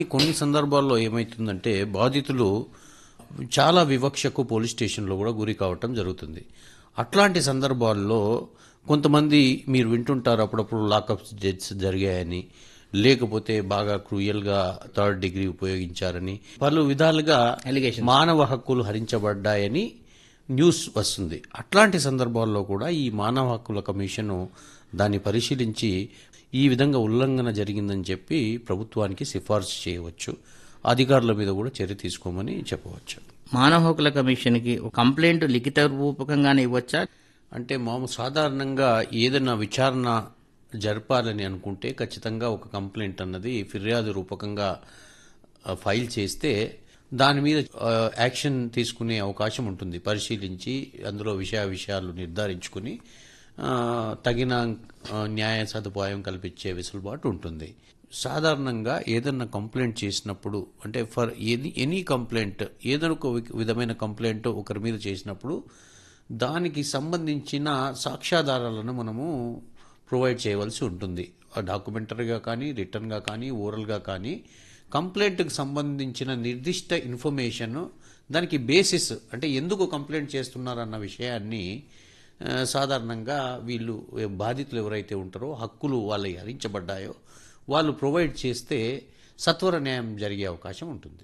కొన్ని సందర్భాల్లో ఏమవుతుందంటే బాధితులు చాలా వివక్షకు పోలీస్ స్టేషన్లో కూడా గురి కావటం జరుగుతుంది అట్లాంటి సందర్భాల్లో కొంతమంది మీరు వింటుంటారు అప్పుడప్పుడు లాకప్ డెత్స్ జరిగాయని లేకపోతే బాగా క్రూయల్గా థర్డ్ డిగ్రీ ఉపయోగించారని పలు విధాలుగా Allegations. మానవ హక్కులు హరించబడ్డాయని న్యూస్ వస్తుంది అట్లాంటి సందర్భాల్లో కూడా ఈ మానవ హక్కుల కమిషను దాన్ని పరిశీలించి ఈ విధంగా ఉల్లంఘన జరిగిందని చెప్పి ప్రభుత్వానికి సిఫార్సు చేయవచ్చు అధికారుల మీద కూడా చర్య తీసుకోమని చెప్పవచ్చు మానవ హక్కుల కమిషన్కి ఒక కంప్లైంట్ లిఖిత రూపకంగానే ఇవ్వచ్చా అంటే మామూలు సాధారణంగా ఏదైనా విచారణ జరపాలని అనుకుంటే ఖచ్చితంగా ఒక కంప్లైంట్ అన్నది ఫిర్యాదు రూపకంగా ఆ, ఫైల్ చేస్తే దాని మీద ఆ, యాక్షన్ తీసుకునే అవకాశం ఉంటుంది పరిశీలించి అందులో విషయ విషయాలు నిర్ధారించుకుని ఆ, తగిన ఆ, న్యాయ సదుపాయం కల్పించే వెసులుబాటు ఉంటుంది సాధారణంగా ఏదన్నా కంప్లైంట్ చేసినప్పుడు అంటే ఫర్ ఎనీ ఎనీ కంప్లైంట్ ఏదైనా ఒక వి- విధమైన కంప్లైంట్ ఒకరి మీద చేసినప్పుడు దానికి సంబంధించిన సాక్ష్యాధారాలను మనము ప్రొవైడ్ చేయవలసి ఉంటుంది డాక్యుమెంటరీగా కానీ రిటర్న్గా కానీ ఓరల్గా కానీ కంప్లైంట్కి సంబంధించిన నిర్దిష్ట ఇన్ఫర్మేషన్ దానికి బేసిస్ అంటే ఎందుకు కంప్లైంట్ చేస్తున్నారన్న విషయాన్ని ఆ, సాధారణంగా వీళ్ళు ఏ, బాధితులు ఎవరైతే ఉంటారో హక్కులు వాళ్ళకి హరించబడ్డాయో వాళ్ళు ప్రొవైడ్ చేస్తే సత్వర న్యాయం జరిగే అవకాశం ఉంటుంది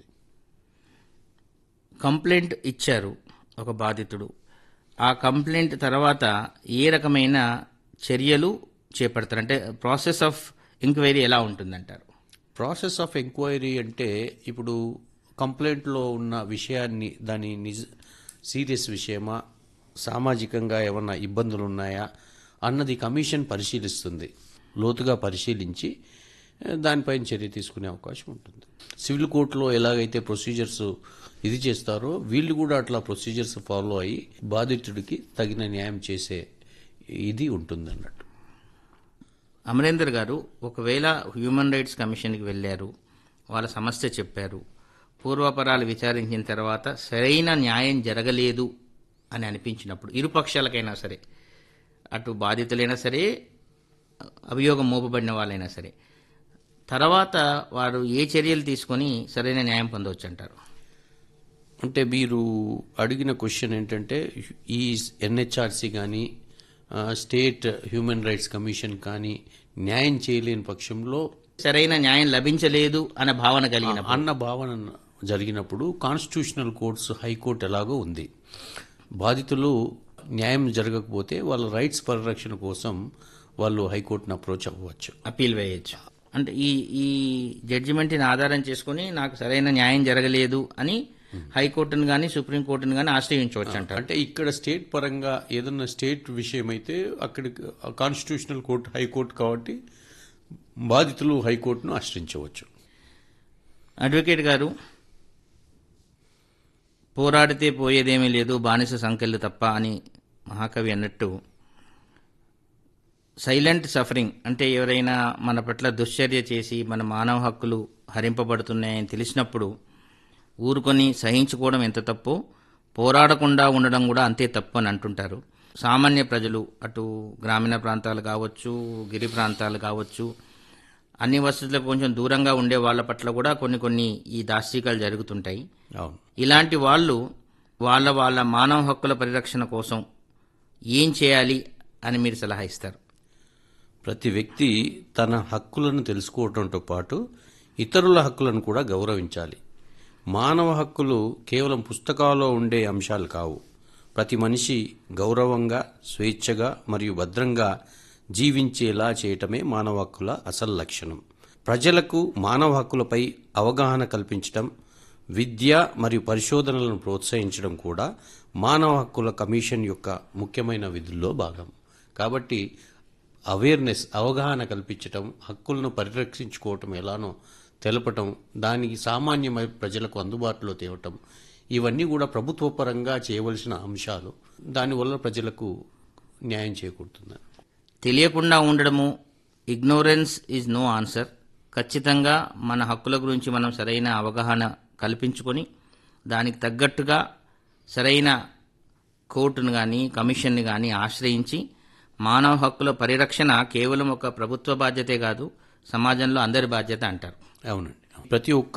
కంప్లైంట్ ఇచ్చారు ఒక బాధితుడు ఆ కంప్లైంట్ తర్వాత ఏ రకమైన చర్యలు చేపడతారు అంటే ప్రాసెస్ ఆఫ్ ఎంక్వైరీ ఎలా ఉంటుందంటారు ప్రాసెస్ ఆఫ్ ఎంక్వైరీ అంటే ఇప్పుడు కంప్లైంట్లో ఉన్న విషయాన్ని దాని నిజ సీరియస్ విషయమా సామాజికంగా ఏమన్నా ఇబ్బందులు ఉన్నాయా అన్నది కమిషన్ పరిశీలిస్తుంది లోతుగా పరిశీలించి ఏ, దానిపైన చర్య తీసుకునే అవకాశం ఉంటుంది సివిల్ కోర్టులో ఎలాగైతే ప్రొసీజర్స్ ఇది చేస్తారో వీళ్ళు కూడా అట్లా ప్రొసీజర్స్ ఫాలో అయ్యి బాధితుడికి తగిన న్యాయం చేసే ఇది ఉంటుంది అన్నట్టు అమరేందర్ గారు ఒకవేళ హ్యూమన్ రైట్స్ కమిషన్కి వెళ్ళారు వాళ్ళ సమస్య చెప్పారు పూర్వపరాలు విచారించిన తర్వాత సరైన న్యాయం జరగలేదు అని అనిపించినప్పుడు ఇరుపక్షాలకైనా సరే అటు బాధితులైనా సరే అభియోగం మోపబడిన వాళ్ళైనా సరే తర్వాత వారు ఏ చర్యలు తీసుకొని సరైన న్యాయం పొందవచ్చు అంటారు అంటే మీరు అడిగిన క్వశ్చన్ ఏంటంటే ఈ ఎన్హెచ్ఆర్సీ కానీ స్టేట్ హ్యూమన్ రైట్స్ కమిషన్ కానీ న్యాయం చేయలేని పక్షంలో సరైన న్యాయం లభించలేదు అనే భావన కలిగిన అన్న భావన జరిగినప్పుడు కాన్స్టిట్యూషనల్ కోర్ట్స్ హైకోర్టు ఎలాగో ఉంది బాధితులు న్యాయం జరగకపోతే వాళ్ళ రైట్స్ పరిరక్షణ కోసం వాళ్ళు హైకోర్టును అప్రోచ్ అవ్వచ్చు అప్పీల్ వేయచ్చు అంటే ఈ ఈ జడ్జిమెంట్ని ఆధారం చేసుకుని నాకు సరైన న్యాయం జరగలేదు అని హైకోర్టును కానీ సుప్రీంకోర్టును కానీ ఆశ్రయించవచ్చు అంటారు అంటే ఇక్కడ స్టేట్ పరంగా ఏదన్నా స్టేట్ విషయం అయితే అక్కడికి కాన్స్టిట్యూషనల్ కోర్టు హైకోర్టు కాబట్టి బాధితులు హైకోర్టును ఆశ్రయించవచ్చు అడ్వకేట్ గారు పోరాడితే పోయేదేమీ లేదు బానిస సంఖ్యలు తప్ప అని మహాకవి అన్నట్టు సైలెంట్ సఫరింగ్ అంటే ఎవరైనా మన పట్ల దుశ్చర్య చేసి మన మానవ హక్కులు హరింపబడుతున్నాయని తెలిసినప్పుడు ఊరుకొని సహించుకోవడం ఎంత తప్పో పోరాడకుండా ఉండడం కూడా అంతే తప్పు అని అంటుంటారు సామాన్య ప్రజలు అటు గ్రామీణ ప్రాంతాలు కావచ్చు గిరి ప్రాంతాలు కావచ్చు అన్ని వసతులకు కొంచెం దూరంగా ఉండే వాళ్ళ పట్ల కూడా కొన్ని కొన్ని ఈ దాష్టికాలు జరుగుతుంటాయి అవును ఇలాంటి వాళ్ళు వాళ్ళ వాళ్ళ మానవ హక్కుల పరిరక్షణ కోసం ఏం చేయాలి అని మీరు సలహా ఇస్తారు ప్రతి వ్యక్తి తన హక్కులను తెలుసుకోవడంతో పాటు ఇతరుల హక్కులను కూడా గౌరవించాలి మానవ హక్కులు కేవలం పుస్తకాల్లో ఉండే అంశాలు కావు ప్రతి మనిషి గౌరవంగా స్వేచ్ఛగా మరియు భద్రంగా జీవించేలా చేయటమే మానవ హక్కుల అసలు లక్షణం ప్రజలకు మానవ హక్కులపై అవగాహన కల్పించడం విద్య మరియు పరిశోధనలను ప్రోత్సహించడం కూడా మానవ హక్కుల కమిషన్ యొక్క ముఖ్యమైన విధుల్లో భాగం కాబట్టి అవేర్నెస్ అవగాహన కల్పించటం హక్కులను పరిరక్షించుకోవటం ఎలానో తెలపటం దానికి సామాన్య మ- ప్రజలకు అందుబాటులో తేవటం ఇవన్నీ కూడా ప్రభుత్వ పరంగా చేయవలసిన అంశాలు దానివల్ల ప్రజలకు న్యాయం చేకూరుతుంది తెలియకుండా ఉండడము ఇగ్నోరెన్స్ ఈజ్ నో ఆన్సర్ ఖచ్చితంగా మన హక్కుల గురించి మనం సరైన అవగాహన కల్పించుకొని దానికి తగ్గట్టుగా సరైన కోర్టును కానీ కమిషన్ని కానీ ఆశ్రయించి మానవ హక్కుల పరిరక్షణ కేవలం ఒక ప్రభుత్వ బాధ్యతే కాదు సమాజంలో అందరి బాధ్యత అంటారు అవునండి ప్రతి ఒక్క